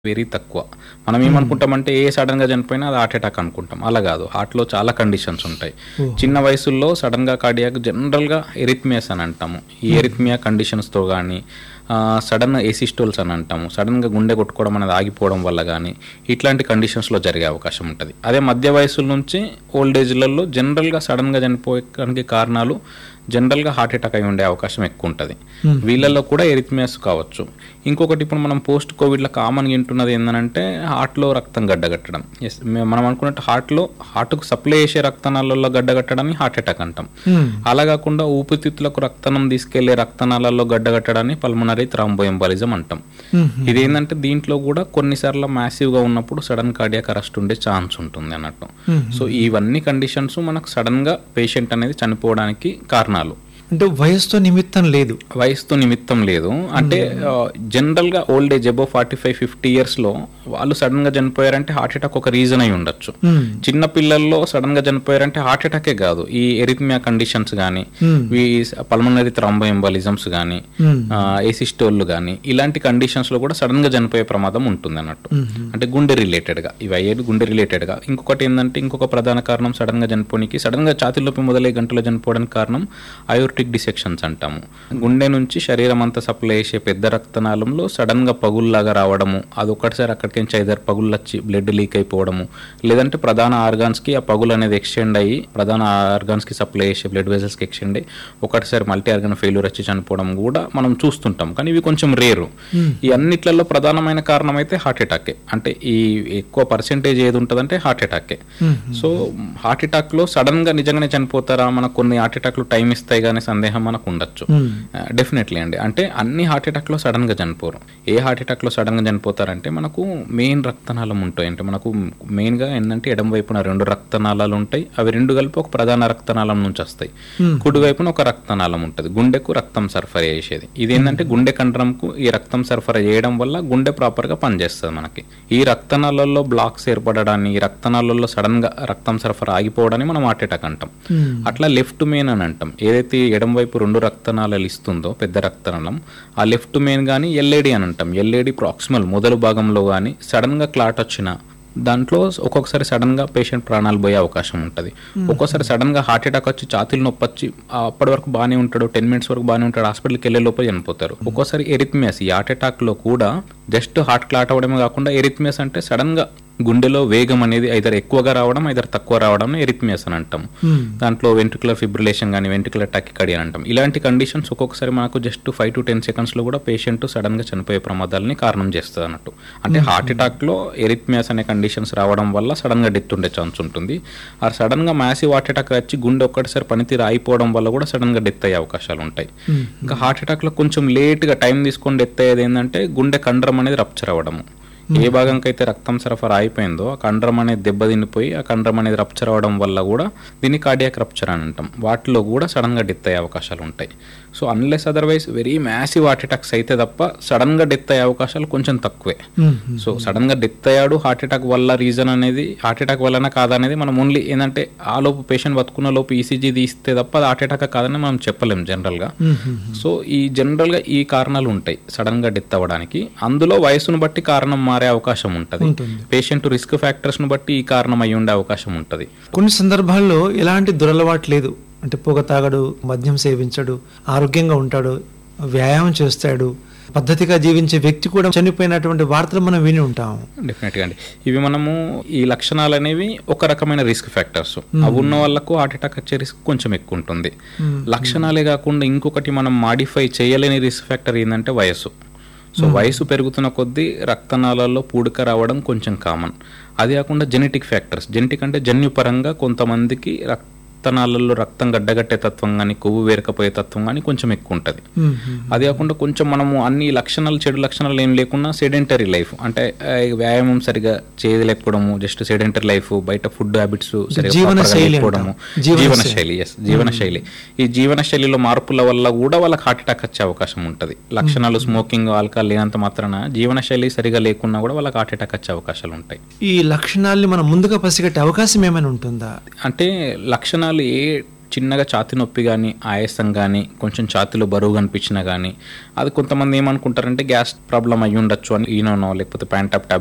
Very తక్కువ మనం ఏమనుకుంటామంటే ఏ సడన్ గా చనిపోయినా అది హార్ట్ అటాక్ అనుకుంటాం అలా కాదు హార్ట్ లో చాలా కండిషన్స్ ఉంటాయి చిన్న వయసుల్లో సడన్ గా కార్డియాక్ జనరల్ గా ఎరిథ్మియాస్ అని అంటాము ఈ ఎరిథ్మియా కండిషన్స్ తో కానీ సడన్ ఏసిస్టోల్స్ అని అంటాము సడన్ గా గుండె కొట్టుకోవడం అనేది ఆగిపోవడం వల్ల కానీ ఇట్లాంటి కండిషన్స్ లో జరిగే అవకాశం ఉంటుంది అదే మధ్య వయసుల నుంచి ఓల్డ్ ఏజ్లలో జనరల్ గా సడన్ గా చనిపోయడానికి కారణాలు జనరల్ గా హార్ట్ అటాక్ అయి ఉండే అవకాశం ఎక్కువ ఉంటుంది వీళ్ళల్లో కూడా ఎరిథ్మియాస్ కావచ్చు ఇంకొకటి ఇప్పుడు మనం పోస్ట్ కోవిడ్లో కామన్గా వింటున్నది ఏంటంటే హార్ట్లో రక్తం గడ్డగట్టడం ఎస్ మనం అనుకున్నట్టు హార్ట్లో హార్ట్కు సప్లై చేసే రక్తనాళాల్లో గడ్డగట్టడాన్ని హార్ట్ అటాక్ అంటాం అలా కాకుండా ఊపిరితిత్తులకు రక్తనం తీసుకెళ్లే రక్తనాళాల్లో గడ్డగట్టడాన్ని పల్మనరీ థ్రాంబోఎంబాలిజం అంటాం ఇదేంటంటే దీంట్లో కూడా కొన్నిసార్లు మ్యాసివ్ గా ఉన్నప్పుడు సడన్ కార్డియాక్ అరెస్ట్ ఉండే ఛాన్స్ ఉంటుంది అన్నట్టు సో ఇవన్నీ కండిషన్స్ మనకు సడన్ గా పేషెంట్ అనేది చనిపోవడానికి కారణాలు అంటే వయసుతో నిమిత్తం లేదు వయసుతో నిమిత్తం లేదు అంటే జనరల్ గా old age above forty five fifty years లో వాళ్ళు సడన్ గా చనిపోయారంటే హార్ట్ అటాక్ ఒక రీజన్ అయి ఉండొచ్చు చిన్న పిల్లల్లో సడన్ గా చనిపోయారంటే హార్ట్ అటాకే కాదు ఈ ఎరిథ్మియా కండిషన్స్ కానీ ఈ పల్మనరీ థ్రాంబోఎంబాలిజమ్స్ కానీ ఏసిస్టోళ్ళు కానీ ఇలాంటి కండిషన్స్ లో కూడా సడన్ గా చనిపోయే ప్రమాదం ఉంటుంది అన్నట్టు అంటే గుండె రిలేటెడ్ గా ఇవి అయ్యేది గుండె రిలేటెడ్ గా ఇంకొకటి ఏంటంటే ఇంకొక ప్రధాన కారణం సడన్ గా చనిపోనికి సడన్ గా ఛాతీలోపి మొదలై గంటలో చనిపోవడానికి కారణం అయోర్టిక్ డిసెక్షన్స్ అంటాము గుండె నుంచి శరీరం అంతా సప్లై చేసే పెద్ద రక్తనాళంలో సడన్ గా పగుల్లాగా రావడము అది ఒకటిసారి అక్కడికి నుంచి ఐదారు పగుళ్ళు వచ్చి బ్లడ్ లీక్ అయిపోవడము లేదంటే ప్రధాన ఆర్గాన్స్ కి ఆ పగులు అనేది ఎక్స్టెండ్ అయ్యి ప్రధాన ఆర్గాన్స్ కి సప్లై చేసే బ్లడ్ వెజల్స్ కి ఎక్స్టెండ్ అయ్యి ఒకటిసారి మల్టీ ఆర్గన్ ఫెయిల్యూర్ వచ్చి చనిపోవడం కూడా మనం చూస్తుంటాం కానీ ఇవి కొంచెం రేరు ఈ అన్నిట్లలో ప్రధానమైన కారణం అయితే హార్ట్ అటాకే అంటే ఈ ఎక్కువ పర్సెంటేజ్ ఏది ఉంటుందంటే హార్ట్ అటాకే సో హార్ట్ అటాక్ లో సడన్ గా నిజంగానే చనిపోతారా మనకు కొన్ని హార్ట్ అటాక్లు టైం ఇస్తాయి కానీ సందేహం మనకు ఉండొచ్చు డెఫినెట్లీ అండి అంటే అన్ని హార్ట్ అటాక్ లో సడన్ గా చనిపోరు ఏ హార్ట్ అటాక్ లో సడన్ గా చనిపోతారంటే మనకు మెయిన్ రక్తనాళం ఉంటాయి అంటే మనకు మెయిన్ గా ఏంటంటే ఎడం వైపున రెండు రక్తనాళాలు ఉంటాయి అవి రెండు కలిపి ఒక ప్రధాన రక్తనాళం నుంచి వస్తాయి కుడి వైపున ఒక రక్తనాళం ఉంటుంది గుండెకు రక్తం సరఫరా చేసేది ఇది ఏంటంటే గుండె కండరంకు ఈ రక్తం సరఫరా చేయడం వల్ల గుండె ప్రాపర్ గా పనిచేస్తుంది మనకి ఈ రక్తనాళాల్లో బ్లాక్స్ ఏర్పడడాన్ని ఈ రక్తనాళాల్లో సడన్ గా రక్తం సరఫరా ఆగిపోవడాన్ని మనం హార్ట్ అటాక్ అంటాం అట్లా లెఫ్ట్ మెయిన్ అని అంటాం ఏదైతే ఎడం వైపు రెండు రక్తనాళాలు ఇస్తుందో పెద్ద రక్తనాళం ఆ లెఫ్ట్ మెయిన్ కానీ ఎల్ఏడి అని అంటాం ఎల్ఏడి ప్రాక్సిమల్ మొదలు భాగంలో కానీ సడన్ గా క్లాట్ వచ్చిన దాంట్లో ఒక్కొక్కసారి సడన్ గా పేషెంట్ ప్రాణాలు పోయే అవకాశం ఉంటుంది ఒక్కోసారి సడన్ గా హార్ట్ అటాక్ వచ్చి ఛాతీలు నొప్పి వచ్చి ఆ అప్పటి వరకు బాగానే ఉంటాడు టెన్ మినిట్స్ వరకు బాగానే ఉంటాడు హాస్పిటల్కి వెళ్ళే లోపల చనిపోతారు ఒక్కోసారి ఎరిథ్మియాస్ ఈ హార్ట్ అటాక్ లో కూడా జస్ట్ హార్ట్ క్లాట్ అవ్వడమే కాకుండా ఎరిథ్మియాస్ అంటే సడన్ గా గుండెలో వేగం అనేది ఐదర్ ఎక్కువగా రావడం ఐదర్ తక్కువ రావడం ఎరిథ్మియాస్ అని అంటాం దాంట్లో వెంట్రుకులర్ ఫిబ్రిలేషన్ కానీ వెంట్రుకులర్ టకికడి అని అంటాం ఇలాంటి కండిషన్స్ ఒక్కొక్కసారి మనకు just five to ten seconds లో కూడా పేషెంట్ సడన్ గా చనిపోయే ప్రమాదాలని కారణం చేస్తుంది అన్నట్టు అంటే హార్ట్ అటాక్ లో ఎరిథ్మియాస్ అనే కండిషన్స్ రావడం వల్ల సడన్ గా డెత్ ఉండే ఛాన్స్ ఉంటుంది ఆ సడన్ గా మ్యాసివ్ హార్ట్ అటాక్ వచ్చి గుండె ఒక్కటిసారి పనితీరు అయిపోవడం వల్ల కూడా సడన్ గా డెత్ అయ్యే అవకాశాలు ఉంటాయి ఇంకా హార్ట్ అటాక్ లో కొంచెం లేట్ గా టైం తీసుకొని డెత్ అయ్యేది ఏంటంటే గుండె కండరం అనేది రప్చర్ అవ్వడము ఏ భాగంకైతే రక్తం సరఫరా అయిపోయిందో ఆ కండరం అనేది దెబ్బతినిపోయి ఆ కండరం అనేది రప్చర్ అవ్వడం వల్ల కూడా దీన్ని కార్డియాక్ రప్చర్ అని అంటాం వాటిలో కూడా సడన్ గా డెత్ అయ్యే అవకాశాలు ఉంటాయి so unless otherwise very massive heart attacks అయితే తప్ప సడన్ గా డెత్ అయ్యే అవకాశాలు కొంచెం తక్కువే సో సడన్ గా డెత్ అయ్యాడు హార్ట్ అటాక్ వల్ల రీజన్ అనేది హార్ట్ అటాక్ వల్లన కాదనేది మనం ఓన్లీ ఏంటంటే ఆ లోపు పేషెంట్ బతుకున్న లోపు ఈసీజీ తీస్తే తప్ప అది హార్ట్ అటాక్ కాదని మనం చెప్పలేం జనరల్ గా సో ఈ జనరల్ గా ఈ కారణాలు ఉంటాయి సడన్ గా డెత్ అవ్వడానికి అందులో వయసును బట్టి కారణం మారే అవకాశం ఉంటది పేషెంట్ రిస్క్ ఫ్యాక్టర్స్ ను బట్టి ఈ కారణం అయి ఉండే అవకాశం ఉంటది కొన్ని సందర్భాల్లో ఎలాంటి దురలవాటు లేదు అంటే పొగ తాగడు మద్యం సేవించడు ఆరోగ్యంగా ఉంటాడు వ్యాయామం చేస్తాడు పద్ధతిగా జీవించే వ్యక్తి కూడా చనిపోయినటువంటి వార్తలు మనం విని ఉంటాం డెఫినెట్గా అండి ఇవి మనము ఈ లక్షణాలు అనేవి ఒక రకమైన రిస్క్ ఫ్యాక్టర్స్ అవి ఉన్న వాళ్ళకు హార్ట్ అటాక్ వచ్చే రిస్క్ కొంచెం ఎక్కువ ఉంటుంది లక్షణాలే కాకుండా ఇంకొకటి మనం మాడిఫై చేయలేని రిస్క్ ఫ్యాక్టర్ ఏంటంటే వయసు సో వయసు పెరుగుతున్న కొద్దీ రక్తనాళాల్లో పూడిక రావడం కొంచెం కామన్ అది కాకుండా జెనెటిక్ ఫ్యాక్టర్స్ జెనెటిక్ అంటే జన్యుపరంగా కొంతమందికి రక్తనాళాల్లో రక్తం గడ్డగట్టే తత్వం కానీ కొవ్వు వేరకపోయే తత్వం కానీ కొంచెం ఎక్కువ ఉంటుంది అది కాకుండా కొంచెం మనము అన్ని లక్షణాలు చెడు లక్షణాలు ఏం లేకుండా సెడెంటరీ లైఫ్ అంటే ఆ, వ్యాయామం సరిగా చేయలేకపోవడము జస్ట్ సెడెంటరీ లైఫ్ బయట ఫుడ్ హ్యాబిట్స్ జీవన శైలి లేకపోవడము అంటాం. జీవన జీవన శైలి ఎస్ జీవన శైలి ఈ జీవన శైలిలో మార్పుల వల్ల కూడా వాళ్ళకి హార్ట్ అటాక్ వచ్చే అవకాశం ఉంటుంది లక్షణాలు స్మోకింగ్ ఆల్కహాల్ లేనంత మాత్రాన జీవన శైలి సరిగా లేకున్నా కూడా వాళ్ళకి హార్ట్ అటాక్ వచ్చే అవకాశాలు ఉంటాయి ఈ లక్షణాల్ని మనం ముందుగా పసిగట్టే అవకాశం ఏమైనా ఉంటుందా అంటే లక్షణాలు ఏ చిన్నగా ఛాతి నొప్పి కానీ ఆయాసం కానీ కొంచెం ఛాతిలో బరువు కనిపించినా కానీ అది కొంతమంది ఏమనుకుంటారంటే గ్యాస్ ప్రాబ్లం అయ్యి ఉండొచ్చు అని ఈనోనో లేకపోతే ప్యాంటాప్